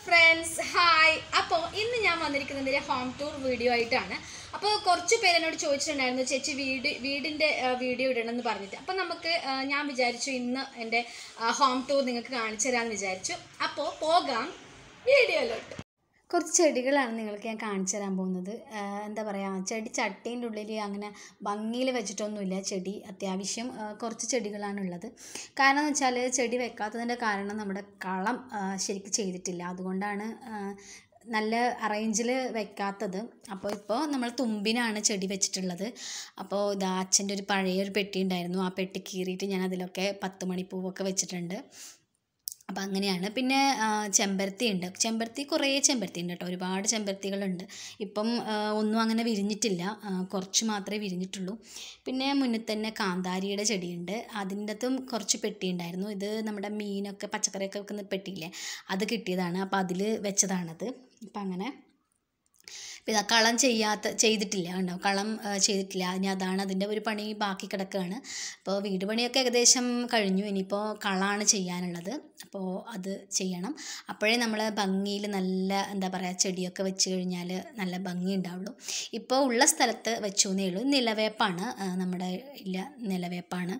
Friends hi അപ്പോൾ ഇന്ന് ഞാൻ വന്നിരിക്കുന്നത് ഒരു ഹോം ടൂർ വീഡിയോ ആയിട്ടാണ് അപ്പോൾ കുറച്ച് പേര് എന്നോട് ചോദിച്ചിട്ടുണ്ടായിരുന്നു ചേച്ചി വീട് വീടിൻ്റെ വീഡിയോ ഇടണമെന്ന് പറഞ്ഞിട്ട് അപ്പോൾ നമുക്ക് ആ, ഞാൻ വിചാരിച്ചു ഇന്ന് എൻ്റെ ഹോം ടൂർ നിങ്ങൾക്ക് കാണിച്ചു തരാമെന്ന് വിചാരിച്ചു അപ്പോൾ പോകാം വീഡിയോയിലോട്ട് കുറച്ച് ചെടികളാണ് നിങ്ങൾക്ക് ഞാൻ കാണിച്ചു തരാൻ പോകുന്നത് ആ, എന്താ പറയുക ചെടി ചട്ടീൻ്റെ ഉള്ളിൽ അങ്ങനെ ഭംഗിയിൽ വെച്ചിട്ടൊന്നുമില്ല ചെടി അത്യാവശ്യം ആ, കുറച്ച് ചെടികളാണ് ഉള്ളത് കാരണം എന്ന് വെച്ചാൽ ചെടി വെക്കാത്തതിൻ്റെ കാരണം നമ്മുടെ കളം ആ, ശരിക്ക് ചെയ്തിട്ടില്ല അതുകൊണ്ടാണ് ആ, നല്ല അറേഞ്ചിൽ വെക്കാത്തത് അപ്പോൾ ഇപ്പോൾ നമ്മൾ തുമ്പിനാണ് ചെടി വെച്ചിട്ടുള്ളത് അപ്പോൾ ഇതാ അച്ഛൻ്റെ ഒരു പഴയ ഒരു പെട്ടി ഉണ്ടായിരുന്നു ആ പെട്ടി കീറിയിട്ട് ഞാൻ അതിലൊക്കെ പത്ത് മണിപ്പൂവൊക്കെ വെച്ചിട്ടുണ്ട് അപ്പം അങ്ങനെയാണ് പിന്നെ ആ, ചെമ്പരത്തി ഉണ്ട് ചെമ്പരത്തി കുറേ ചെമ്പരത്തി ഉണ്ട് കേട്ടോ ഒരുപാട് ചെമ്പരത്തികളുണ്ട് ഇപ്പം ആ, ഒന്നും അങ്ങനെ വിരിഞ്ഞിട്ടില്ല ആ, കുറച്ച് മാത്രമേ വിരിഞ്ഞിട്ടുള്ളൂ പിന്നെ മുന്നിൽ തന്നെ കാന്താരിയുടെ ചെടിയുണ്ട് അതിൻ്റെ അകത്തും കുറച്ച് പെട്ടി ഉണ്ടായിരുന്നു ഇത് നമ്മുടെ മീനൊക്കെ പച്ചക്കറിയൊക്കെ വെക്കുന്ന പെട്ടിയില്ലേ അത് കിട്ടിയതാണ് അപ്പോൾ അതിൽ വെച്ചതാണത് അപ്പം അങ്ങനെ ഇപ്പം ഇതാ കളം ചെയ്യാത്ത ചെയ്തിട്ടില്ല കണ്ടോ കളം ആ, ചെയ്തിട്ടില്ല ഇനി അതാണ് അതിൻ്റെ ഒരു പണി ബാക്കി കിടക്കുകയാണ് അപ്പോൾ വീട് പണിയൊക്കെ ഏകദേശം കഴിഞ്ഞു ഇനിയിപ്പോൾ കളമാണ് ചെയ്യാനുള്ളത് അപ്പോൾ അത് ചെയ്യണം അപ്പോഴേ നമ്മൾ ഭംഗിയിൽ നല്ല എന്താ പറയുക ചെടിയൊക്കെ വെച്ച് കഴിഞ്ഞാൽ നല്ല ഭംഗി ഉണ്ടാവുള്ളൂ ഇപ്പോൾ ഉള്ള സ്ഥലത്ത് വെച്ചു എന്നേ ഉള്ളൂ നിലവേപ്പാണ് ആ, നമ്മുടെ ഇല്ല നിലവേപ്പാണ്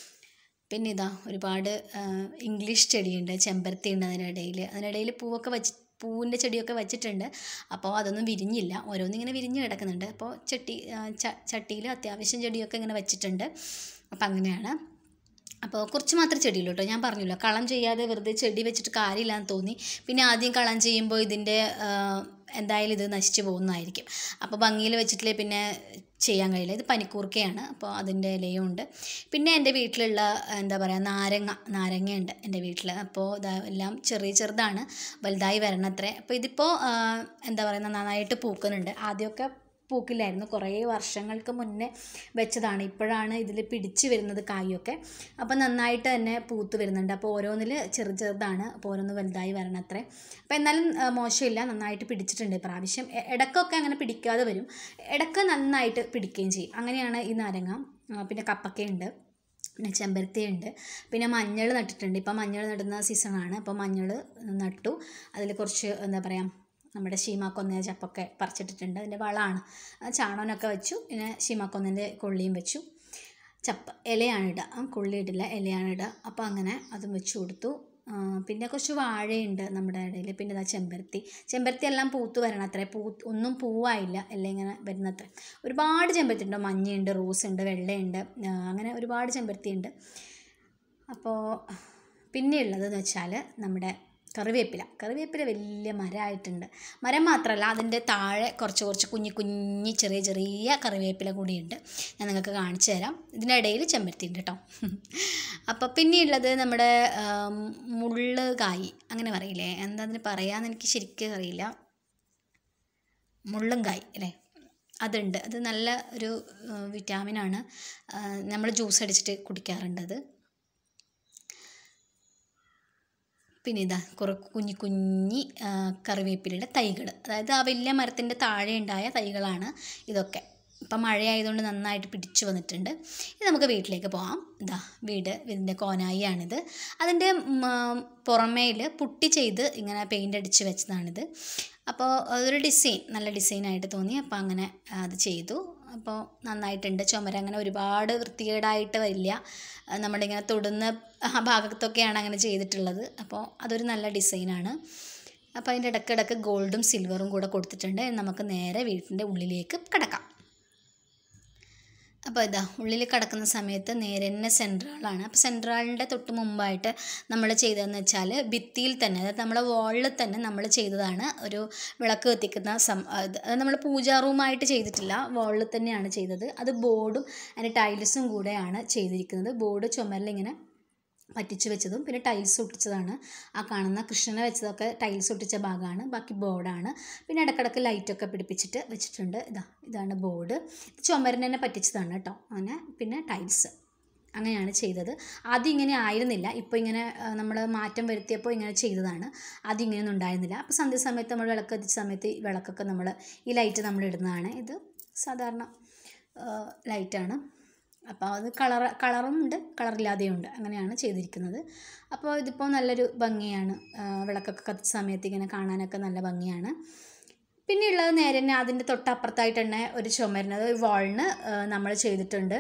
പിന്നെ ഇതാ ഒരുപാട് ആ, ഇംഗ്ലീഷ് ചെടിയുണ്ട് ചെമ്പരത്തി ഉണ്ട് അതിനിടയിൽ അതിനിടയിൽ പൂവൊക്കെ വെച്ച് പൂവിൻ്റെ ചെടിയൊക്കെ വെച്ചിട്ടുണ്ട് അപ്പോൾ അതൊന്നും വിരിഞ്ഞില്ല ഓരോന്നിങ്ങനെ വിരിഞ്ഞ് കിടക്കുന്നുണ്ട് അപ്പോൾ ചട്ടി ചട്ടിയിൽ അത്യാവശ്യം ചെടിയൊക്കെ ഇങ്ങനെ വെച്ചിട്ടുണ്ട് അപ്പോൾ അങ്ങനെയാണ് അപ്പോൾ കുറച്ച് മാത്രമേ ചെടിയുള്ളൂ കേട്ടോ ഞാൻ പറഞ്ഞല്ലോ കളം ചെയ്യാതെ വെറുതെ ചെടി വെച്ചിട്ട് കാര്യമില്ലാന്ന് തോന്നി പിന്നെ ആദ്യം കളം ചെയ്യുമ്പോൾ ഇതിൻ്റെ ആ, എന്തായാലും ഇത് നശിച്ചു പോകുന്നതായിരിക്കും അപ്പോൾ ഭംഗിയിൽ വെച്ചിട്ടില്ലേ പിന്നെ ചെയ്യാൻ കഴിയില്ല ഇത് പനിക്കൂർക്കയാണ് അപ്പോൾ അതിൻ്റെ ഇലയും ഉണ്ട് പിന്നെ എൻ്റെ വീട്ടിലുള്ള എന്താ പറയുക നാരങ്ങ നാരങ്ങയുണ്ട് എൻ്റെ വീട്ടിൽ അപ്പോൾ ഇതാ എല്ലാം ചെറിയ ചെറുതാണ് വലുതായി വരണത്രേ അപ്പോൾ ഇതിപ്പോൾ ആ, എന്താ പറയുക നന്നായിട്ട് പൂക്കുന്നുണ്ട് ആദ്യമൊക്കെ പൂക്കില്ലായിരുന്നു കുറേ വർഷങ്ങൾക്ക് മുന്നേ വെച്ചതാണ് ഇപ്പോഴാണ് ഇതിൽ പിടിച്ച് വരുന്നത് കായൊക്കെ അപ്പോൾ നന്നായിട്ട് തന്നെ പൂത്ത് വരുന്നുണ്ട് അപ്പോൾ ഓരോന്നിൽ ചെറു ചെറുതാണ് അപ്പോൾ ഓരോന്ന് വലുതായി വരണം അത്രേ അപ്പോൾ എന്നാലും ആ, മോശമില്ല നന്നായിട്ട് പിടിച്ചിട്ടുണ്ട് ഇപ്രാവശ്യം എ- ഇടയ്ക്കൊക്കെ അങ്ങനെ പിടിക്കാതെ വരും ഇടയ്ക്ക് നന്നായിട്ട് പിടിക്കുകയും ചെയ്യും അങ്ങനെയാണ് ഈ നാരങ്ങ ആ, പിന്നെ കപ്പക്കയുണ്ട് പിന്നെ ചെമ്പരത്തിയുണ്ട് പിന്നെ മഞ്ഞൾ നട്ടിട്ടുണ്ട് ഇപ്പം മഞ്ഞൾ നടുന്ന സീസണാണ് അപ്പോൾ മഞ്ഞൾ നട്ടു അതിൽ കുറച്ച് എന്താ പറയുക നമ്മുടെ ശീമാക്കൊന്ന ചപ്പൊക്കെ പറിച്ചിട്ടിട്ടുണ്ട് അതിൻ്റെ വളമാണ് ആ ചാണകനൊക്കെ വെച്ചു പിന്നെ ശീമാക്കൊന്നൻ്റെ കൊള്ളിയും വെച്ചു ചപ്പ് ഇലയാണ് ഇടുക ആ, കൊള്ളി ഇടില്ല ഇലയാണ് ഇടുക അപ്പോൾ അങ്ങനെ അതും വെച്ച് കൊടുത്തു ആ, പിന്നെ കുറച്ച് വാഴയുണ്ട് നമ്മുടെ ഇടയിൽ പിന്നെ ഇതാ ചെമ്പരത്തി ചെമ്പരത്തി എല്ലാം പൂത്ത് വരണം അത്രേ പൂ ഒന്നും പൂവായില്ല എല്ലാം ഇങ്ങനെ വരുന്നത്ര ഒരുപാട് ചെമ്പരത്തി ഉണ്ട് മഞ്ഞയുണ്ട് റോസ് ഉണ്ട് വെള്ളയുണ്ട് ആ, അങ്ങനെ ഒരുപാട് ചെമ്പരത്തി ഉണ്ട് അപ്പോൾ പിന്നെ ഉള്ളതെന്ന് വെച്ചാൽ നമ്മുടെ കറിവേപ്പില കറിവേപ്പില വലിയ മരമായിട്ടുണ്ട് മരം മാത്രമല്ല അതിൻ്റെ താഴെ കുറച്ച് കുറച്ച് കുഞ്ഞി കുഞ്ഞി ചെറിയ ചെറിയ കറിവേപ്പില കൂടിയുണ്ട് ഞാൻ നിങ്ങൾക്ക് കാണിച്ചു തരാം ഇതിൻ്റെ ഇടയിൽ ചെമ്പരത്തി ഉണ്ട് കേട്ടോ അപ്പോൾ പിന്നെയുള്ളത് നമ്മുടെ ആം, മുള്ള് കായ് അങ്ങനെ പറയില്ലേ എന്താ അതിന് പറയാമെന്ന് എനിക്ക് ശരിക്കും അറിയില്ല മുള്ളുംകായ് അല്ലേ അതുണ്ട് അത് നല്ല ഒരു വിറ്റാമിനാണ് നമ്മൾ ജ്യൂസ് അടിച്ചിട്ട് കുടിക്കാറുണ്ട് അത് പിന്നെ ഇതാ കുറേ കുഞ്ഞി കുഞ്ഞി ആ, കറിവേപ്പിലയുടെ തൈകൾ അതായത് ആ വലിയ മരത്തിൻ്റെ താഴെ ഉണ്ടായ തൈകളാണ് ഇതൊക്കെ ഇപ്പം മഴയായതുകൊണ്ട് നന്നായിട്ട് പിടിച്ചു വന്നിട്ടുണ്ട് ഇനി നമുക്ക് വീട്ടിലേക്ക് പോകാം ഇതാ വീട് ഇതിൻ്റെ കോനായിയാണിത് അതിൻ്റെ പുറമേൽ പുട്ടി ചെയ്ത് ഇങ്ങനെ പെയിൻ്റ് അടിച്ച് വെച്ചതാണിത് അപ്പോൾ അതൊരു ഡിസൈൻ നല്ല ഡിസൈനായിട്ട് തോന്നി അപ്പോൾ അങ്ങനെ അത് ചെയ്തു അപ്പോൾ നന്നായിട്ടുണ്ട് ചുമര അങ്ങനെ ഒരുപാട് വൃത്തികേടായിട്ട് വരില്ല ആ, നമ്മളിങ്ങനെ തൊടുന്ന ആ ഭാഗത്തൊക്കെയാണ് അങ്ങനെ ചെയ്തിട്ടുള്ളത് അപ്പോൾ അതൊരു നല്ല ഡിസൈനാണ് അപ്പോൾ അതിൻ്റെ ഇടയ്ക്കിടയ്ക്ക് ഗോൾഡും സിൽവറും കൂടെ കൊടുത്തിട്ടുണ്ട് ഇനി നമുക്ക് നേരെ വീട്ടിൻ്റെ ഉള്ളിലേക്ക് കിടക്കാം അപ്പോൾ ഇതാ ഉള്ളിൽ കിടക്കുന്ന സമയത്ത് നേരെ തന്നെ സെൻട്രലാണ് അപ്പോൾ സെൻട്രലിൻ്റെ തൊട്ട് മുമ്പായിട്ട് നമ്മൾ ചെയ്തതെന്ന് വെച്ചാൽ ഭിത്തിയിൽ തന്നെ അതായത് നമ്മുടെ വാളിൽ തന്നെ നമ്മൾ ചെയ്തതാണ് ഒരു വിളക്ക് കത്തിക്കുന്ന സം അത് അത് നമ്മൾ പൂജാ റൂമായിട്ട് ചെയ്തിട്ടില്ല വാളിൽ തന്നെയാണ് ചെയ്തത് അത് ബോർഡും അതിൻ്റെ ടൈൽസും കൂടെയാണ് ചെയ്തിരിക്കുന്നത് ബോർഡ് ചുമരിലിങ്ങനെ പറ്റിച്ച് വെച്ചതും പിന്നെ ടൈൽസ് ഒട്ടിച്ചതാണ് ആ കാണുന്ന കൃഷ്ണനെ വെച്ചതൊക്കെ ടൈൽസ് ഒട്ടിച്ച ഭാഗമാണ് ബാക്കി ബോർഡാണ് പിന്നെ ഇടക്കിടക്ക് ലൈറ്റൊക്കെ പിടിപ്പിച്ചിട്ട് വെച്ചിട്ടുണ്ട് ഇതാ ഇതാണ് ബോർഡ് ചുമരിന് തന്നെ പറ്റിച്ചതാണ് കേട്ടോ അങ്ങനെ പിന്നെ ടൈൽസ് അങ്ങനെയാണ് ചെയ്തത് ആദ്യം ഇങ്ങനെ ആയിരുന്നില്ല ഇപ്പോൾ ഇങ്ങനെ നമ്മൾ മാറ്റം വരുത്തിയപ്പോൾ ഇങ്ങനെ ചെയ്തതാണ് ആദ്യം ഇങ്ങനെയൊന്നും ഉണ്ടായിരുന്നില്ല അപ്പോൾ സന്ധ്യാസമയത്ത് നമ്മൾ വിളക്ക് കത്തിച്ച സമയത്ത് ഈ വിളക്കൊക്കെ നമ്മൾ ഈ ലൈറ്റ് നമ്മൾ ഇടുന്നതാണ് ഇത് സാധാരണ ലൈറ്റാണ് അപ്പോൾ അത് കളർ കളറും ഉണ്ട് കളറില്ലാതെയും ഉണ്ട് അങ്ങനെയാണ് ചെയ്തിരിക്കുന്നത് അപ്പോൾ ഇതിപ്പോൾ നല്ലൊരു ഭംഗിയാണ് ആ, വിളക്കൊക്കെ കത്തിച്ച സമയത്ത് ഇങ്ങനെ കാണാനൊക്കെ നല്ല ഭംഗിയാണ് പിന്നെ ഉള്ളത് നേരെ തന്നെ അതിൻ്റെ തൊട്ടപ്പുറത്തായിട്ട് തന്നെ ഒരു ചുമരിന് ഒരു വാളിന് നമ്മൾ ചെയ്തിട്ടുണ്ട്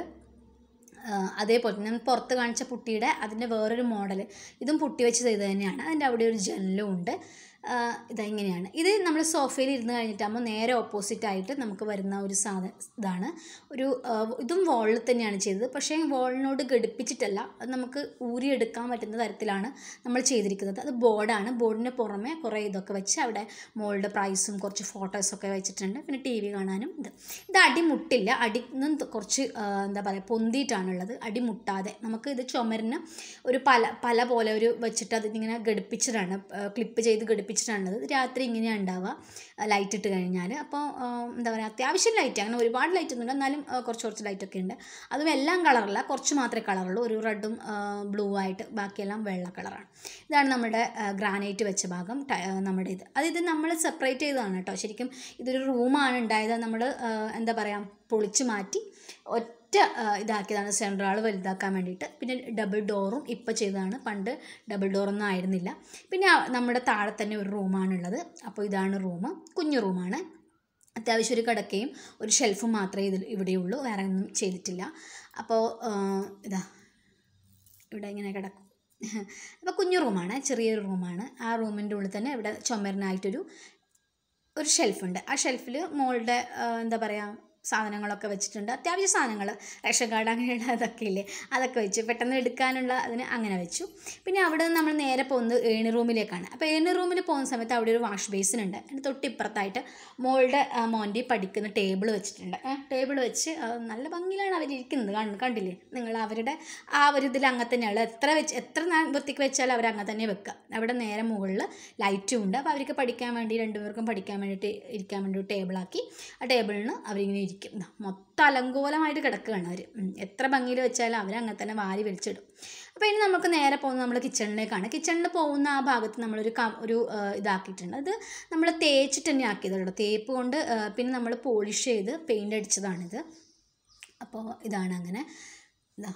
ആ, അതേപോലെ തന്നെ പുറത്ത് കാണിച്ച പുട്ടിയുടെ അതിൻ്റെ വേറൊരു മോഡൽ ഇതും പുട്ടി വെച്ച് ചെയ്ത് തന്നെയാണ് അതിൻ്റെ അവിടെ ഒരു ജനലും ഉണ്ട് ആ, ഇതാ ഇങ്ങനെയാണ് ഇത് നമ്മൾ സോഫയിൽ ഇരുന്ന് കഴിഞ്ഞിട്ടാകുമ്പോൾ നേരെ ഓപ്പോസിറ്റ് ആയിട്ട് നമുക്ക് വരുന്ന ഒരു സാധന ഇതാണ് ഒരു ആ, ഇതും വോളിൽ തന്നെയാണ് ചെയ്തത് പക്ഷേ വോളിനോട് ഘടിപ്പിച്ചിട്ടല്ല അത് നമുക്ക് ഊരിയെടുക്കാൻ പറ്റുന്ന തരത്തിലാണ് നമ്മൾ ചെയ്തിരിക്കുന്നത് അത് ബോർഡാണ് ബോർഡിന് പുറമെ കുറേ ഇതൊക്കെ വെച്ച് അവിടെ മോളുടെ പ്രൈസും കുറച്ച് ഫോട്ടോസൊക്കെ വെച്ചിട്ടുണ്ട് പിന്നെ ടി വി കാണാനും ഇത് ഇത് അടിമുട്ടില്ല അടി നിന്നും കുറച്ച് ആ, എന്താ പറയുക പൊന്തിയിട്ടാണുള്ളത് അടിമുട്ടാതെ നമുക്ക് ഇത് ചുമരിന് ഒരു പല പല പോലെ ഒരു വെച്ചിട്ട് അതിങ്ങനെ ഘടിപ്പിച്ചിട്ടാണ് ക്ലിപ്പ് ചെയ്ത് ഘടിപ്പിച്ചിട്ടാണുള്ളത് ഇത് രാത്രി ഇങ്ങനെയാണ് ഉണ്ടാവുക ലൈറ്റ് ഇട്ട് കഴിഞ്ഞാൽ അപ്പോൾ ആ, എന്താ പറയുക അത്യാവശ്യം ലൈറ്റ് അങ്ങനെ ഒരുപാട് ലൈറ്റ് ഒന്നുമില്ല എന്നാലും ആ, കുറച്ച് കുറച്ച് ലൈറ്റൊക്കെ ഉണ്ട് അതും എല്ലാം കളറില്ല കുറച്ച് മാത്രമേ കളറുള്ളൂ ഒരു റെഡും ബ്ലൂ ആയിട്ട് ബാക്കിയെല്ലാം വെള്ള കളറാണ് ഇതാണ് നമ്മുടെ ഗ്രാനൈറ്റ് വെച്ച ഭാഗം ട- ആ, നമ്മുടെ ഇത് അത് ഇത് നമ്മൾ സെപ്പറേറ്റ് ചെയ്തതാണ് കേട്ടോ ശരിക്കും ഇതൊരു റൂമാണ് ഉണ്ടായത് നമ്മൾ എന്താ പറയുക പൊളിച്ച് മാറ്റി ഒറ്റ ആ, ഇതാക്കിയതാണ് സെൻട്രൽ ആൾ വലുതാക്കാൻ വേണ്ടിയിട്ട് പിന്നെ ഡബിൾ ഡോറും ഇപ്പോൾ ചെയ്തതാണ് പണ്ട് ഡബിൾ ഡോറൊന്നും ആയിരുന്നില്ല പിന്നെ ആ- നമ്മുടെ താഴെ തന്നെ ഒരു റൂമാണുള്ളത് അപ്പോൾ ഇതാണ് റൂം കുഞ്ഞു റൂമാണ് അത്യാവശ്യം ഒരു കിടക്കയും ഒരു ഷെൽഫും മാത്രമേ ഇതിൽ ഇവിടെയുള്ളൂ വേറെ ഒന്നും ചെയ്തിട്ടില്ല അപ്പോൾ ആ, ഇതാ ഇവിടെ ഇങ്ങനെ കിടക്കും അപ്പോൾ കുഞ്ഞു റൂമാണ് ചെറിയൊരു റൂമാണ് ആ റൂമിൻ്റെ ഉള്ളിൽ തന്നെ ഇവിടെ ചുമരിനായിട്ടൊരു ഒരു ഷെൽഫുണ്ട് ആ ഷെൽഫിൽ മോളുടെ ആ, എന്താ പറയുക സാധനങ്ങളൊക്കെ വെച്ചിട്ടുണ്ട് അത്യാവശ്യ സാധനങ്ങൾ റേഷൻ കാർഡ് അങ്ങനെയുള്ള അതൊക്കെ ഇല്ലേ അതൊക്കെ വെച്ചു പെട്ടെന്ന് എടുക്കാനുള്ള അതിന് അങ്ങനെ വെച്ചു പിന്നെ അവിടെ നിന്ന് നമ്മൾ നേരെ പോകുന്നത് ഏണി റൂമിലേക്കാണ് അപ്പോൾ ഏണി റൂമിൽ പോകുന്ന സമയത്ത് അവിടെ ഒരു വാഷ് ബേസിൻ ഉണ്ട് അതിൻ്റെ തൊട്ടിപ്പുറത്തായിട്ട് മോളുടെ ആ, മോൻ്റെ പഠിക്കുന്ന ടേബിൾ വെച്ചിട്ടുണ്ട് ടേബിൾ വെച്ച് ആ, നല്ല ഭംഗിയിലാണ് അവരിയ്ക്കുന്നത് കണ്ട് കണ്ടില്ലേ നിങ്ങൾ അവരുടെ ആ ഒരു ഇതിൽ അങ്ങനെ തന്നെയാണ് എത്ര വെച്ച് എത്ര നാൾ വൃത്തിക്ക് വെച്ചാലും അവർ അങ്ങനെ തന്നെ വെക്കുക അവിടെ നേരെ മുകളിൽ ലൈറ്റും ഉണ്ട് അപ്പോൾ അവർക്ക് പഠിക്കാൻ വേണ്ടി രണ്ടുപേർക്കും പഠിക്കാൻ വേണ്ടിയിട്ട് ഇരിക്കാൻ വേണ്ടി ഒരു ടേബിളാക്കി ആ ടേബിളിന് അവരിങ്ങനെ ഇരിക്കും ദാ, മൊത്തം അലങ്കോലമായിട്ട് കിടക്കുകയാണ് അവർ എത്ര ഭംഗിയിൽ വെച്ചാലും അവർ അങ്ങനെ തന്നെ വാരി വലിച്ചിടും അപ്പോൾ ഇനി നമുക്ക് നേരെ പോകുന്നത് നമ്മൾ കിച്ചണിലേക്കാണ് കിച്ചണിൽ പോകുന്ന ആ ഭാഗത്ത് നമ്മളൊരു ക ഒരു ആ, ഇതാക്കിയിട്ടുണ്ട് അത് നമ്മൾ തേച്ചിട്ട് തന്നെ ആക്കിയത് കേട്ടോ തേപ്പ് കൊണ്ട് ആ, പിന്നെ നമ്മൾ പോളിഷ് ചെയ്ത് പെയിൻ്റ് അടിച്ചതാണിത് അപ്പോൾ ഇതാണ് അങ്ങനെ ഇതാ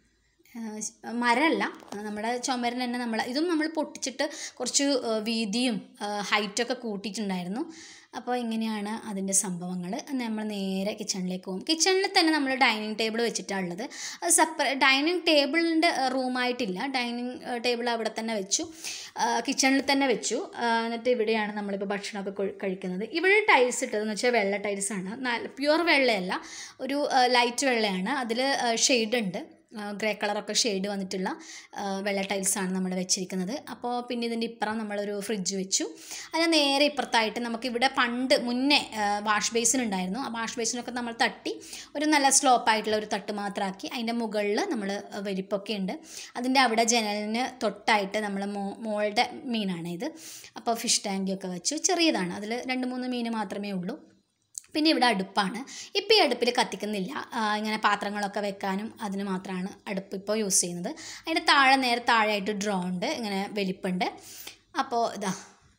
ആഹ് മരമല്ല നമ്മുടെ ചുമരിന് തന്നെ നമ്മൾ ഇതും നമ്മൾ പൊട്ടിച്ചിട്ട് കുറച്ച് ആഹ് വീതിയും ആഹ് ഹൈറ്റൊക്കെ കൂട്ടിയിട്ടുണ്ടായിരുന്നു അപ്പോൾ ഇങ്ങനെയാണ് അതിൻ്റെ സംഭവങ്ങൾ നമ്മൾ നേരെ കിച്ചണിലേക്ക് പോകും കിച്ചണിൽ തന്നെ നമ്മൾ ഡൈനിങ് ടേബിൾ വെച്ചിട്ടാണ് ഉള്ളത് അത് സെപ്പറേ ഡൈനിങ് ടേബിളിൻ്റെ റൂമായിട്ടില്ല ഡൈനിങ് ടേബിൾ അവിടെ തന്നെ വെച്ചു കിച്ചണിൽ തന്നെ വെച്ചു ആഹ് എന്നിട്ട് ഇവിടെയാണ് നമ്മളിപ്പോൾ ഭക്ഷണമൊക്കെ കൊ- കഴിക്കുന്നത് ഇവിടെ ടൈൽസ് ഇട്ടതെന്ന് വെച്ചാൽ വെള്ള ടൈൽസാണ് നല്ല പ്യുവർ വെള്ളയല്ല ഒരു ലൈറ്റ് വെള്ളയാണ് അതിൽ ഷെയ്ഡ് ഉണ്ട് ഗ്രേ കളറൊക്കെ ഷെയ്ഡ് വന്നിട്ടുള്ള ആ, വെള്ള ടൈൽസാണ് നമ്മൾ വെച്ചിരിക്കുന്നത് അപ്പോൾ പിന്നെ ഇതിൻ്റെ ഇപ്പുറം നമ്മളൊരു ഫ്രിഡ്ജ് വെച്ചു അതിന് നേരെ ഇപ്പുറത്തായിട്ട് നമുക്കിവിടെ പണ്ട് മുന്നേ വാഷ് ബേസിൻ ഉണ്ടായിരുന്നു ആ വാഷ് ബേസിനൊക്കെ നമ്മൾ തട്ടി ഒരു നല്ല സ്ലോപ്പായിട്ടുള്ള ഒരു തട്ട് മാത്രമാക്കി അതിൻ്റെ മുകളിൽ നമ്മൾ വലിപ്പൊക്കെ ഉണ്ട് അതിൻ്റെ അവിടെ ജനലിന് തൊട്ടായിട്ട് നമ്മൾ മോ മോളുടെ മീനാണ് ഇത് അപ്പോൾ ഫിഷ് ടാങ്കിയൊക്കെ വെച്ചു ചെറിയതാണ് അതിൽ രണ്ട് മൂന്ന് മീൻ മാത്രമേ ഉള്ളൂ പിന്നെ ഇവിടെ അടുപ്പാണ് ഇപ്പോൾ ഈ അടുപ്പിൽ കത്തിക്കുന്നില്ല ആ, ഇങ്ങനെ പാത്രങ്ങളൊക്കെ വെക്കാനും അതിന് മാത്രമാണ് അടുപ്പ് ഇപ്പോൾ യൂസ് ചെയ്യുന്നത് അതിൻ്റെ താഴെ നേരെ താഴെയായിട്ട് ഡ്രോ ഉണ്ട് ഇങ്ങനെ വലിപ്പുണ്ട് അപ്പോൾ ഇതാ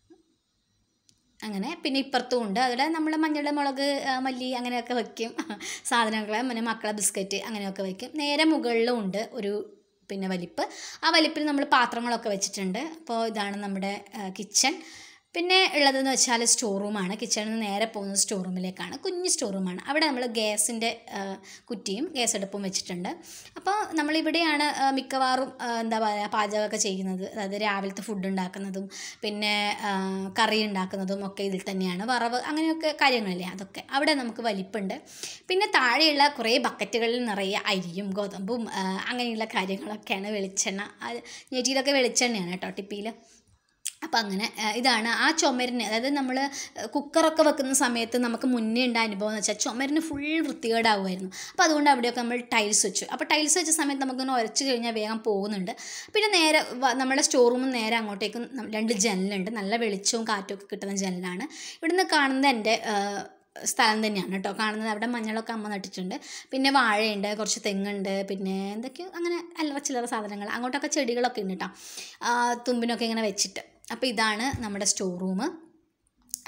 അങ്ങനെ പിന്നെ ഇപ്പുറത്തും ഉണ്ട് അവിടെ നമ്മൾ മഞ്ഞൾ മുളക് ആ, മല്ലി അങ്ങനെയൊക്കെ വെക്കും സാധനങ്ങൾ പിന്നെ മക്കളെ ബിസ്ക്കറ്റ് അങ്ങനെയൊക്കെ വെക്കും നേരെ മുകളിലും ഉണ്ട് ഒരു പിന്നെ വലിപ്പ് ആ വലിപ്പിൽ നമ്മൾ പാത്രങ്ങളൊക്കെ വെച്ചിട്ടുണ്ട് അപ്പോൾ ഇതാണ് നമ്മുടെ കിച്ചൺ പിന്നെ ഉള്ളതെന്ന് വെച്ചാൽ സ്റ്റോർ റൂമാണ് കിച്ചണിൽ നിന്ന് നേരെ പോകുന്നത് സ്റ്റോർ റൂമിലേക്കാണ് കുഞ്ഞ് സ്റ്റോർ റൂമാണ് അവിടെ നമ്മൾ ഗ്യാസിൻ്റെ കുറ്റിയും ഗ്യാസ് അടുപ്പും വെച്ചിട്ടുണ്ട് അപ്പോൾ നമ്മളിവിടെയാണ് ആ, മിക്കവാറും ആ, എന്താ പറയുക പാചകമൊക്കെ ചെയ്യുന്നത് അതായത് രാവിലത്തെ ഫുഡ് ഉണ്ടാക്കുന്നതും പിന്നെ ആ, കറി ഉണ്ടാക്കുന്നതും ഒക്കെ ഇതിൽ തന്നെയാണ് വറവ് അങ്ങനെയൊക്കെ കാര്യങ്ങളില്ലേ അതൊക്കെ അവിടെ നമുക്ക് വലിപ്പുണ്ട് പിന്നെ താഴെയുള്ള കുറേ ബക്കറ്റുകളിൽ നിറയെ അരിയും ഗോതമ്പും ആ, അങ്ങനെയുള്ള കാര്യങ്ങളൊക്കെയാണ് വെളിച്ചെണ്ണ അത് ഞെറ്റിയിലൊക്കെ വെളിച്ചെണ്ണയാണ് കേട്ടോ ടിപ്പിയിൽ അപ്പം അങ്ങനെ ആ, ഇതാണ് ആ ചുമരിന് അതായത് നമ്മൾ കുക്കറൊക്കെ വെക്കുന്ന സമയത്ത് നമുക്ക് മുന്നേ ഉണ്ടായ അനുഭവം എന്ന് വെച്ചാൽ ചുമരിന് ഫുൾ വൃത്തികേടാവുമായിരുന്നു അപ്പോൾ അതുകൊണ്ട് അവിടെയൊക്കെ നമ്മൾ ടൈൽസ് വെച്ചു അപ്പോൾ ടൈൽസ് വെച്ച സമയത്ത് നമുക്കൊന്ന് ഉരച്ച് കഴിഞ്ഞാൽ വേഗം പോകുന്നുണ്ട് പിന്നെ നേരെ വ- നമ്മുടെ സ്റ്റോർ റൂമിൽ നേരെ അങ്ങോട്ടേക്കും നം- രണ്ട് ജനലുണ്ട് നല്ല വെളിച്ചവും കാറ്റും ഒക്കെ കിട്ടുന്ന ജനലാണ് ഇവിടുന്ന് കാണുന്നത് എൻ്റെ ആ, സ്ഥലം തന്നെയാണ് കേട്ടോ കാണുന്നത് അവിടെ മഞ്ഞളൊക്കെ അമ്മ നട്ടിട്ടുണ്ട് പിന്നെ വാഴയുണ്ട് കുറച്ച് തെങ്ങുണ്ട് പിന്നെ എന്തൊക്കെയോ അങ്ങനെ അല്ലറ ചില്ലറ സാധനങ്ങൾ അങ്ങോട്ടൊക്കെ ചെടികളൊക്കെ ഉണ്ട് കേട്ടോ ആ, തുമ്പിനൊക്കെ ഇങ്ങനെ വെച്ചിട്ട് അപ്പോൾ ഇതാണ് നമ്മുടെ സ്റ്റോർ റൂം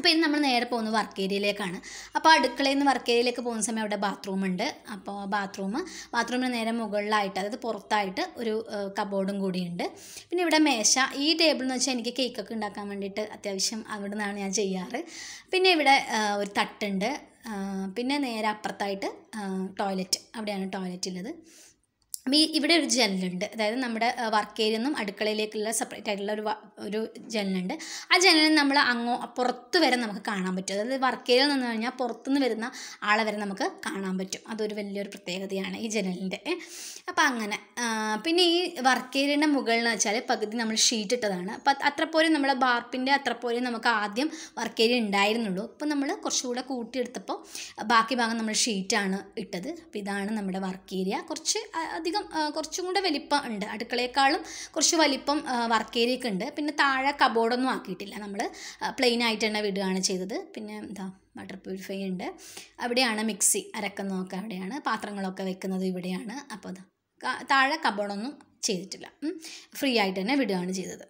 അപ്പോൾ ഇനി നമ്മൾ നേരെ പോകുന്നത് വർക്ക് ഏരിയയിലേക്കാണ് അപ്പോൾ അടുക്കളയിൽ നിന്ന് വർക്ക് ഏരിയയിലേക്ക് പോകുന്ന സമയം അവിടെ ബാത്റൂം ഉണ്ട് അപ്പോൾ ബാത്റൂം ബാത്റൂമിന് നേരെ മുകളിലായിട്ട് അതായത് പുറത്തായിട്ട് ഒരു കബോർഡും കൂടിയുണ്ട് പിന്നെ ഇവിടെ മേശ ഈ ടേബിൾ എന്ന് വെച്ചാൽ എനിക്ക് കേക്കൊക്കെ ഉണ്ടാക്കാൻ വേണ്ടിയിട്ട് അത്യാവശ്യം അവിടെ നിന്നാണ് ഞാൻ ചെയ്യാറ് പിന്നെ ഇവിടെ ആ, ഒരു തട്ടുണ്ട് ആ, പിന്നെ നേരെ അപ്പുറത്തായിട്ട് ടോയ്ലറ്റ് അവിടെയാണ് ടോയ്ലറ്റ് ഉള്ളത് അപ്പോൾ ഈ ഇവിടെ ഒരു ജനലുണ്ട് അതായത് നമ്മുടെ വർക്ക് ഏരിയ നിന്നും അടുക്കളയിലേക്കുള്ള സെപ്പറേറ്റ് ആയിട്ടുള്ള ഒരു വ- ഒരു ജനലുണ്ട് ആ ജനലിൽ നമ്മൾ അങ്ങോ പുറത്ത് വരെ നമുക്ക് കാണാൻ പറ്റും അതായത് വർക്ക് ഏരിയയിൽ നിന്ന് കഴിഞ്ഞാൽ പുറത്തുനിന്ന് വരുന്ന ആളെ വരെ നമുക്ക് കാണാൻ പറ്റും അതൊരു വലിയൊരു പ്രത്യേകതയാണ് ഈ ജനലിൻ്റെ അപ്പോൾ അങ്ങനെ ആ, പിന്നെ ഈ വർക്ക് ഏരിയയുടെ മുകളിൽ എന്ന് വെച്ചാൽ പകുതി നമ്മൾ ഷീറ്റ് ഇട്ടതാണ് അപ്പം അത്ര പോലും നമ്മളെ ബാർപ്പിൻ്റെ അത്ര പോലും നമുക്ക് ആദ്യം വർക്ക് ഏരിയ ഉണ്ടായിരുന്നുള്ളൂ അപ്പോൾ നമ്മൾ കുറച്ചുകൂടെ കൂട്ടിയെടുത്തപ്പോൾ ബാക്കി ഭാഗം നമ്മൾ ഷീറ്റാണ് ഇട്ടത് അപ്പോൾ ഇതാണ് നമ്മുടെ വർക്ക് ഏരിയ കുറച്ച് അ- അധികം ആ, കുറച്ചും കൂടെ വലിപ്പം ഉണ്ട് അടുക്കളയേക്കാളും കുറച്ച് വലിപ്പം വർക്ക് ഏരിയക്ക് ഉണ്ട് പിന്നെ താഴെ കബോർഡൊന്നും ആക്കിയിട്ടില്ല നമ്മൾ പ്ലെയിൻ ആയിട്ട് തന്നെ വിടുകയാണ് ചെയ്തത് പിന്നെ എന്താ വാട്ടർ പ്യൂരിഫൈ ഉണ്ട് അവിടെയാണ് മിക്സി അരക്കുന്നതൊക്കെ അവിടെയാണ് പാത്രങ്ങളൊക്കെ വെക്കുന്നത് ഇവിടെയാണ് അപ്പോൾ അത് ക- താഴെ കബോർഡൊന്നും ചെയ്തിട്ടില്ല ഫ്രീ ആയിട്ട് തന്നെ വിടുകയാണ് ചെയ്തത്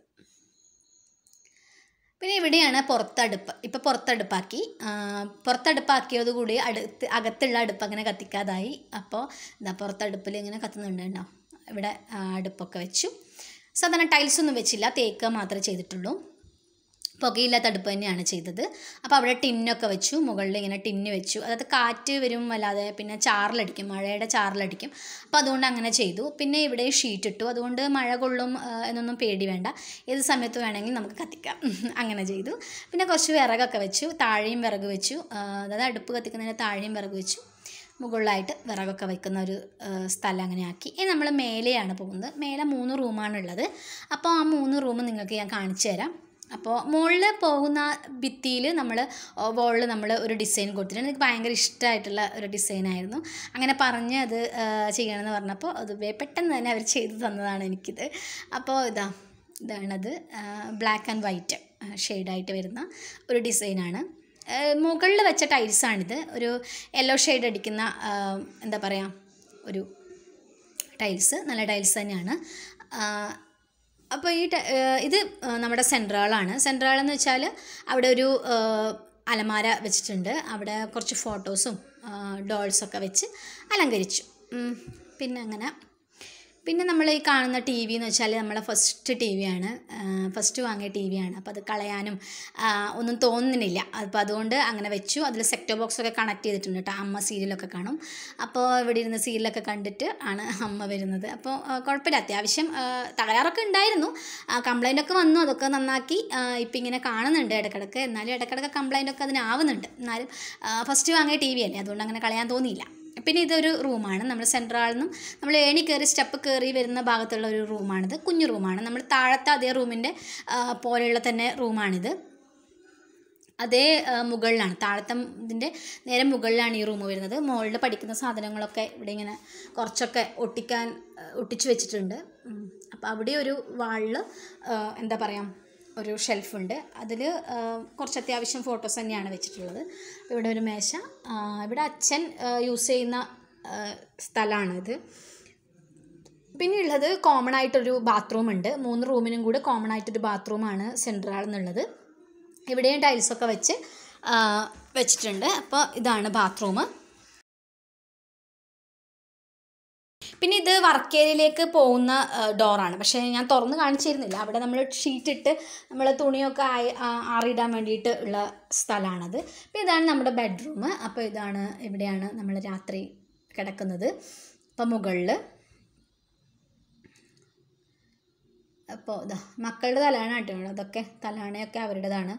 പിന്നെ ഇവിടെയാണ് പുറത്തടുപ്പ് ഇപ്പോൾ പുറത്തടുപ്പാക്കി ആ, പുറത്തടുപ്പാക്കിയത് കൂടി അടുത്ത് അകത്തുള്ള അടുപ്പ് അങ്ങനെ കത്തിക്കാതായി അപ്പോൾ എന്താ പുറത്തടുപ്പിൽ ഇങ്ങനെ കത്തുന്നുണ്ട് കേട്ടോ ഇവിടെ ആ, അടുപ്പൊക്കെ വെച്ചു സാധാരണ ടൈൽസ് ഒന്നും വെച്ചില്ല തേക്ക് മാത്രമേ ചെയ്തിട്ടുള്ളൂ പുകയില്ലാത്ത അടുപ്പ് തന്നെയാണ് ചെയ്തത് അപ്പോൾ അവിടെ ടിന്നൊക്കെ വെച്ചു മുകളിൽ ഇങ്ങനെ ടിന്ന് വെച്ചു അതായത് കാറ്റ് വരും അല്ലാതെ പിന്നെ ചാറിലടിക്കും മഴയുടെ ചാറിലടിക്കും അപ്പോൾ അതുകൊണ്ട് അങ്ങനെ ചെയ്തു പിന്നെ ഇവിടെ ഷീറ്റ് ഇട്ടു അതുകൊണ്ട് മഴ കൊള്ളും ആ, എന്നൊന്നും പേടി വേണ്ട ഏത് സമയത്ത് വേണമെങ്കിൽ നമുക്ക് കത്തിക്കാം അങ്ങനെ ചെയ്തു പിന്നെ കുറച്ച് വിറകൊക്കെ വെച്ചു താഴെയും വിറക് വെച്ചു ആ, അതായത് അടുപ്പ് കത്തിക്കുന്നതിന് താഴെയും വിറക് വെച്ചു മുകളിലായിട്ട് വിറകൊക്കെ വെക്കുന്ന ഒരു ആ, സ്ഥലം അങ്ങനെ ആക്കി ഇനി നമ്മൾ മേലെയാണ് പോകുന്നത് മേലെ മൂന്ന് റൂമാണുള്ളത് അപ്പോൾ ആ മൂന്ന് റൂം നിങ്ങൾക്ക് ഞാൻ കാണിച്ചു തരാം അപ്പോൾ മുകളിൽ പോകുന്ന ഭിത്തിയിൽ നമ്മൾ വോളിൽ നമ്മൾ ഒരു ഡിസൈൻ കൊടുത്തിട്ടുണ്ട് എനിക്ക് ഭയങ്കര ഇഷ്ടമായിട്ടുള്ള ഒരു ഡിസൈനായിരുന്നു അങ്ങനെ പറഞ്ഞ് അത് ആ, ചെയ്യണമെന്ന് പറഞ്ഞപ്പോൾ അത് വേ- പെട്ടെന്ന് തന്നെ അവർ ചെയ്തു തന്നതാണ് എനിക്കിത് അപ്പോൾ ഇതാ ഇതാണത് ബ്ലാക്ക് ആൻഡ് വൈറ്റ് ഷെയ്ഡായിട്ട് വരുന്ന ഒരു ഡിസൈനാണ് മുകളിൽ വെച്ച ടൈൽസാണിത് ഒരു യെല്ലോ ഷെയ്ഡ് അടിക്കുന്ന ആ, എന്താ പറയുക ഒരു ടൈൽസ് നല്ല ടൈൽസ് തന്നെയാണ് അപ്പോൾ ഈ ട- ആ, ഇത് ആ, നമ്മുടെ സെൻട്രകളാണ് സെൻട്രകൾ എന്ന് വെച്ചാൽ അവിടെ ഒരു ആ, അലമാര വെച്ചിട്ടുണ്ട് അവിടെ കുറച്ച് ഫോട്ടോസും ഡോൾസൊക്കെ വെച്ച് അലങ്കരിച്ചു ഉം, പിന്നെ അങ്ങനെ പിന്നെ നമ്മൾ ഈ കാണുന്ന ടി വി എന്ന് വെച്ചാൽ നമ്മളെ ഫസ്റ്റ് ടി വിയാണ് ഫസ്റ്റ് വാങ്ങിയ ടി വിയാണ് അപ്പോൾ അത് കളയാനും ആ, ഒന്നും തോന്നുന്നില്ല അപ്പോൾ അതുകൊണ്ട് അങ്ങനെ വെച്ചു അതിൽ സെക്ടർ ബോക്സ് ഒക്കെ കണക്ട് ചെയ്തിട്ടുണ്ട് കേട്ടോ അമ്മ സീരിയലൊക്കെ കാണും അപ്പോൾ ഇവിടെ ഇരുന്ന് സീരിയലൊക്കെ കണ്ടിട്ട് ആണ് അമ്മ വരുന്നത് അപ്പോൾ ആ, കുഴപ്പമില്ല അത്യാവശ്യം ആ, തകരാറൊക്കെ ഉണ്ടായിരുന്നു കംപ്ലൈൻ്റ് ഒക്കെ വന്നു അതൊക്കെ നന്നാക്കി ഇപ്പം ഇങ്ങനെ കാണുന്നുണ്ട് ഇടക്കിടക്ക് എന്നാലും ഇടക്കിടക്ക് കംപ്ലൈൻ്റ് ഒക്കെ അതിനാവുന്നുണ്ട് എന്നാലും ഫസ്റ്റ് വാങ്ങിയ ടി വി അല്ലേ അതുകൊണ്ട് അങ്ങനെ കളയാൻ തോന്നിയില്ല പിന്നെ ഇതൊരു റൂമാണ് നമ്മൾ സെൻട്രലിൽ നിന്നും നമ്മൾ ഏണി കയറി സ്റ്റെപ്പ് കയറി വരുന്ന ഭാഗത്തുള്ള ഒരു റൂമാണിത് കുഞ്ഞു റൂമാണ് നമ്മൾ താഴത്തെ അതേ റൂമിൻ്റെ പോലെയുള്ള തന്നെ റൂമാണിത് അതേ ആ, മുകളിലാണ് താഴത്തെ ഇതിൻ്റെ നേരെ മുകളിലാണ് ഈ റൂം വരുന്നത് മുകളിൽ പഠിക്കുന്ന സാധനങ്ങളൊക്കെ ഇവിടെ ഇങ്ങനെ കുറച്ചൊക്കെ ഒട്ടിക്കാൻ ആ, ഒട്ടിച്ച് വെച്ചിട്ടുണ്ട് അപ്പോൾ അവിടെ ഒരു വാളിൽ എന്താ പറയുക ഒരു ഷെൽഫുണ്ട് അതിൽ കുറച്ച് അത്യാവശ്യം ഫോട്ടോസ് തന്നെയാണ് വെച്ചിട്ടുള്ളത് അപ്പോൾ ഇവിടെ ഒരു മേശ ആ, ഇവിടെ അച്ഛൻ യൂസ് ചെയ്യുന്ന ആ, സ്ഥലമാണിത് പിന്നെ ഉള്ളത് കോമൺ ആയിട്ടൊരു ബാത്റൂം ഉണ്ട് മൂന്ന് റൂമിനും കൂടെ കോമൺ ആയിട്ടൊരു ബാത്റൂമാണ് സെൻട്രൽ എന്നുള്ളത് ഇവിടെയും ടൈൽസൊക്കെ വെച്ച് ആ, വെച്ചിട്ടുണ്ട് അപ്പോൾ ഇതാണ് ബാത്റൂം പിന്നെ ഇത് വർക്ക് ഏരിയയിലേക്ക് പോകുന്ന ഡോറാണ് പക്ഷേ ഞാൻ തുറന്ന് കാണിച്ചിരുന്നില്ല അവിടെ നമ്മൾ ഷീറ്റ് ഇട്ട് നമ്മൾ തുണിയൊക്കെ ആയി ആ- ആറിയിടാൻ വേണ്ടിയിട്ട് ഉള്ള സ്ഥലമാണത് അപ്പോൾ ഇതാണ് നമ്മുടെ ബെഡ്റൂം അപ്പോൾ ഇതാണ് ഇവിടെയാണ് നമ്മൾ രാത്രി കിടക്കുന്നത് അപ്പോൾ മുകളിൽ അപ്പോൾ ഇതാ മക്കളുടെ തലാണ കേട്ടോ അതൊക്കെ തലാണയൊക്കെ അവരുടേതാണ്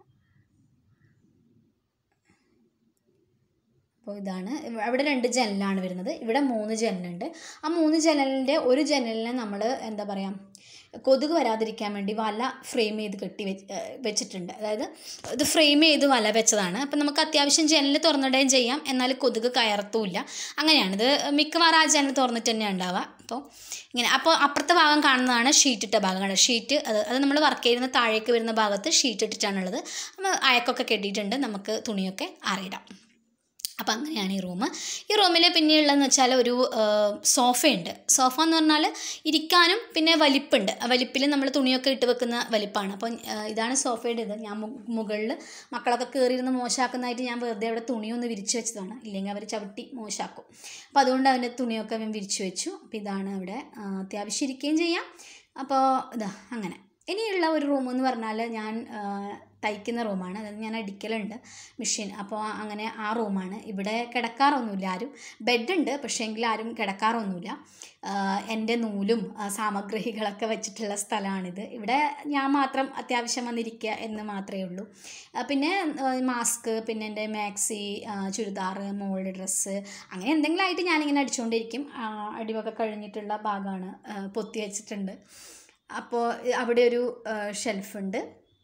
അപ്പോൾ ഇതാണ് ഇവ- അവിടെ രണ്ട് ജനലാണ് വരുന്നത് ഇവിടെ മൂന്ന് ജനലുണ്ട് ആ മൂന്ന് ജനലിൻ്റെ ഒരു ജനലിനെ നമ്മൾ എന്താ പറയുക കൊതുക് വരാതിരിക്കാൻ വേണ്ടി വല ഫ്രെയിം ചെയ്ത് കെട്ടി വെച്ച് ഏഹ് വെച്ചിട്ടുണ്ട് അതായത് ഇത് ഫ്രെയിം ചെയ്ത് വല വെച്ചതാണ് അപ്പം നമുക്ക് അത്യാവശ്യം ജനൽ തുറന്നിടുകയും ചെയ്യാം എന്നാൽ കൊതുക് കയറത്തുമില്ല അങ്ങനെയാണ് ഇത് മിക്കവാറും ആ ജനൽ തുറന്നിട്ട് തന്നെയാണ് ഉണ്ടാവുക അപ്പോൾ ഇങ്ങനെ അപ്പോൾ അപ്പുറത്തെ ഭാഗം കാണുന്നതാണ് ഷീറ്റ് ഇട്ട ഭാഗമാണ് ഷീറ്റ് അത് അത് നമ്മൾ വർക്ക് ചെയ്യുന്ന താഴേക്ക് വരുന്ന ഭാഗത്ത് ഷീറ്റ് ഇട്ടിട്ടാണുള്ളത് അപ്പോൾ അയക്കൊക്കെ കെട്ടിയിട്ടുണ്ട് നമുക്ക് തുണിയൊക്കെ ആറിയിടാം അപ്പം അങ്ങനെയാണ് ഈ റൂം ഈ റൂമിൽ പിന്നെയുള്ളതെന്ന് വെച്ചാൽ ഒരു സോഫയുണ്ട് സോഫ എന്ന് പറഞ്ഞാൽ ഇരിക്കാനും പിന്നെ വലിപ്പുണ്ട് ആ വലിപ്പിൽ നമ്മൾ തുണിയൊക്കെ ഇട്ട് വെക്കുന്ന വലിപ്പാണ് അപ്പം ആ, ഇതാണ് സോഫയുടെ ഇത് ഞാൻ മുകളിൽ മക്കളൊക്കെ കയറിയിരുന്ന് മോശമാക്കുന്നതായിട്ട് ഞാൻ വെറുതെ അവിടെ തുണിയൊന്ന് വിരിച്ചു വെച്ചതാണ് ഇല്ലെങ്കിൽ അവർ ചവിട്ടി മോശമാക്കും അപ്പോൾ അതുകൊണ്ട് അതിൻ്റെ തുണിയൊക്കെ ഞാൻ വിരിച്ചു വെച്ചു അപ്പോൾ ഇതാണ് അവിടെ ആ, അത്യാവശ്യം ഇരിക്കുകയും ചെയ്യാം അപ്പോൾ ഇതാ അങ്ങനെ ഇനിയുള്ള ഒരു റൂം എന്ന് പറഞ്ഞാൽ ഞാൻ ആ, തയ്ക്കുന്ന റൂമാണ് അതായത് ഞാൻ അടിക്കലുണ്ട് മെഷീൻ അപ്പോൾ അങ്ങനെ ആ റൂമാണ് ഇവിടെ കിടക്കാറൊന്നുമില്ല ആരും ബെഡുണ്ട് പക്ഷേ എങ്കിൽ ആരും കിടക്കാറൊന്നുമില്ല ആ, എൻ്റെ നൂലും ആ, സാമഗ്രികളൊക്കെ വെച്ചിട്ടുള്ള സ്ഥലമാണിത് ഇവിടെ ഞാൻ മാത്രം അത്യാവശ്യം വന്നിരിക്കുക എന്ന് മാത്രമേ ഉള്ളൂ ആ, പിന്നെ മാസ്ക് പിന്നെ എൻ്റെ മാക്സി ആ, ചുരിദാർ മോളുടെ ഡ്രസ്സ് അങ്ങനെ എന്തെങ്കിലും ആയിട്ട് ഞാനിങ്ങനെ അടിച്ചുകൊണ്ടിരിക്കും ആ, അടിവൊക്കെ കഴിഞ്ഞിട്ടുള്ള ഭാഗമാണ് ആ, പൊത്തി വെച്ചിട്ടുണ്ട് അപ്പോൾ അവിടെ ഒരു ഷെൽഫുണ്ട്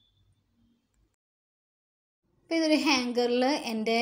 അപ്പോൾ ഇതൊരു ഹാങ്കറിൽ എൻ്റെ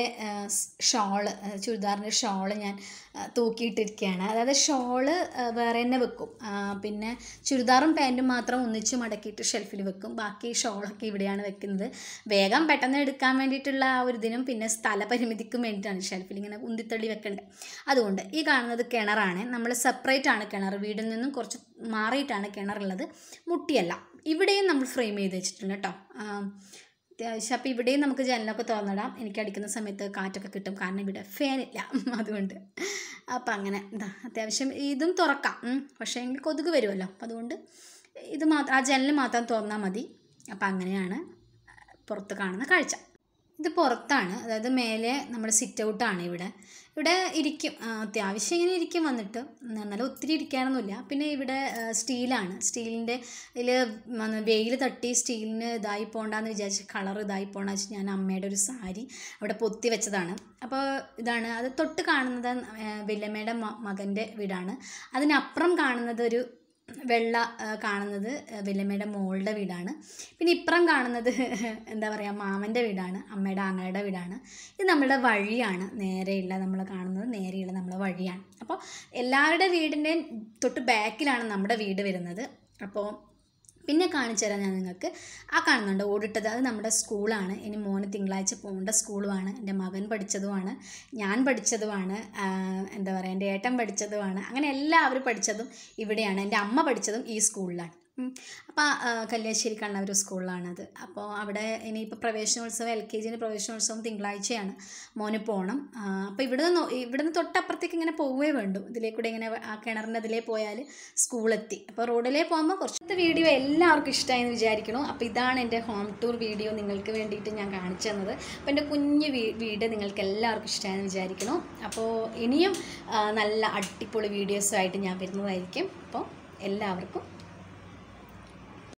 ഷോള് ചുരിദാറിൻ്റെ ഷോള് ഞാൻ ആ, തൂക്കിയിട്ടിരിക്കുകയാണ് അതായത് ഷോള് ആ, വേറെ തന്നെ വെക്കും ആ, പിന്നെ ചുരിദാറും പാൻറ്റും മാത്രം ഒന്നിച്ച് മടക്കിയിട്ട് ഷെൽഫിൽ വെക്കും ബാക്കി ഷോളൊക്കെ ഇവിടെയാണ് വെക്കുന്നത് വേഗം പെട്ടെന്ന് എടുക്കാൻ വേണ്ടിയിട്ടുള്ള ആ ഒരു ഇതിനും പിന്നെ സ്ഥലപരിമിതിക്കും വേണ്ടിയിട്ടാണ് ഷെൽഫിൽ ഇങ്ങനെ ഉന്തിത്തള്ളി വെക്കേണ്ടത് അതുകൊണ്ട് ഈ കാണുന്നത് കിണറാണ് നമ്മൾ സെപ്പറേറ്റ് ആണ് കിണർ വീടിൽ നിന്നും കുറച്ച് മാറിയിട്ടാണ് കിണറുള്ളത് മുട്ടിയല്ല ഇവിടെയും നമ്മൾ ഫ്രെയിം ചെയ്ത് വെച്ചിട്ടുണ്ട് കേട്ടോ ആ, അത്യാവശ്യം അപ്പോൾ ഇവിടെയും നമുക്ക് ജനലൊക്കെ തുറന്നിടാം എനിക്ക് അടിക്കുന്ന സമയത്ത് കാറ്റൊക്കെ കിട്ടും കാരണം ഇവിടെ ഫാനില്ല അതുകൊണ്ട് അപ്പം അങ്ങനെ എന്താ അത്യാവശ്യം ഇതും തുറക്കാം ഉം. പക്ഷേ എങ്കിൽ കൊതുക് വരുമല്ലോ അപ്പം അതുകൊണ്ട് ഇത് മാത്രം ആ ജനൽ മാത്രം തുറന്നാൽ മതി അപ്പം അങ്ങനെയാണ് പുറത്ത് കാണുന്ന കാഴ്ച ഇത് പുറത്താണ് അതായത് മേലെ നമ്മുടെ സിറ്റ് ഔട്ടാണ് ഇവിടെ ഇവിടെ ഇരിക്കും ആ, അത്യാവശ്യം ഇങ്ങനെ ഇരിക്കും വന്നിട്ട് എന്നാലും ഒത്തിരി ഇരിക്കാനൊന്നുമില്ല പിന്നെ ഇവിടെ ആ, സ്റ്റീലാണ് സ്റ്റീലിൻ്റെ ഇതിൽ വെയിൽ തട്ടി സ്റ്റീലിന് ഇതായി പോകണ്ടെന്ന് വിചാരിച്ച് കളർ ഇതായി പോകണമെന്ന് വെച്ച് ഞാൻ അമ്മയുടെ ഒരു സാരി അവിടെ പൊത്തി വെച്ചതാണ് അപ്പോൾ ഇതാണ് അത് തൊട്ട് കാണുന്നത് ആ, വല്യമ്മയുടെ മ മകൻ്റെ വീടാണ് അതിനപ്പുറം കാണുന്നത് ഒരു വെള്ള ആ, കാണുന്നത് വല്യമ്മയുടെ മോളുടെ വീടാണ് പിന്നെ ഇപ്പുറം കാണുന്നത് എന്താ പറയുക മാമൻ്റെ വീടാണ് അമ്മയുടെ ആങ്ങളുടെ വീടാണ് ഇത് നമ്മുടെ വഴിയാണ് നേരെയുള്ള നമ്മൾ കാണുന്നത് നേരെയുള്ള നമ്മളെ വഴിയാണ് അപ്പോൾ എല്ലാവരുടെ വീടിൻ്റെയും തൊട്ട് ബാക്കിലാണ് നമ്മുടെ വീട് വരുന്നത് അപ്പോൾ പിന്നെ കാണിച്ചു തരാം ഞാൻ നിങ്ങൾക്ക് ആ കാണുന്നുണ്ട് ഓടിട്ടത് അത് നമ്മുടെ സ്കൂളാണ് ഇനി മോന് തിങ്കളാഴ്ച പോകേണ്ട സ്കൂളുമാണ് എൻ്റെ മകൻ പഠിച്ചതുമാണ് ഞാൻ പഠിച്ചതുമാണ് ആ, എന്താ പറയുക എൻ്റെ ഏട്ടൻ പഠിച്ചതുമാണ് അങ്ങനെ എല്ലാവരും പഠിച്ചതും ഇവിടെയാണ് എൻ്റെ അമ്മ പഠിച്ചതും ഈ സ്കൂളിലാണ് അപ്പോൾ കല്യാശ്ശേരി കണ്ണവർ സ്കൂളിലാണത് അപ്പോൾ അവിടെ ഇനിയിപ്പോൾ പ്രവേശനോത്സവം എൽ കെ ജിൻ്റെ പ്രവേശനോത്സവം തിങ്കളാഴ്ചയാണ് മോന് പോകണം അപ്പോൾ ഇവിടെ നിന്ന് ഇവിടെ നിന്ന് തൊട്ടപ്പുറത്തേക്ക് ഇങ്ങനെ പോവേ വേണ്ടു ഇതിലേ കൂടെ ഇങ്ങനെ ആ കിണറിൻ്റെ അതിലേ പോയാൽ സ്കൂളെത്തി അപ്പോൾ റോഡിലേ പോകുമ്പോൾ കുറച്ചത്തെ വീഡിയോ എല്ലാവർക്കും ഇഷ്ടമായി എന്ന് വിചാരിക്കണു അപ്പോൾ ഇതാണ് എൻ്റെ ഹോം ടൂർ വീഡിയോ നിങ്ങൾക്ക് വേണ്ടിയിട്ട് ഞാൻ കാണിച്ചു തന്നത് അപ്പോൾ എൻ്റെ കുഞ്ഞു വീ- വീട് നിങ്ങൾക്ക് എല്ലാവർക്കും ഇഷ്ടമായെന്ന് വിചാരിക്കണു അപ്പോൾ ഇനിയും ആ, നല്ല അടിപൊളി വീഡിയോസുമായിട്ട് ഞാൻ വരുന്നതായിരിക്കും അപ്പോൾ എല്ലാവർക്കും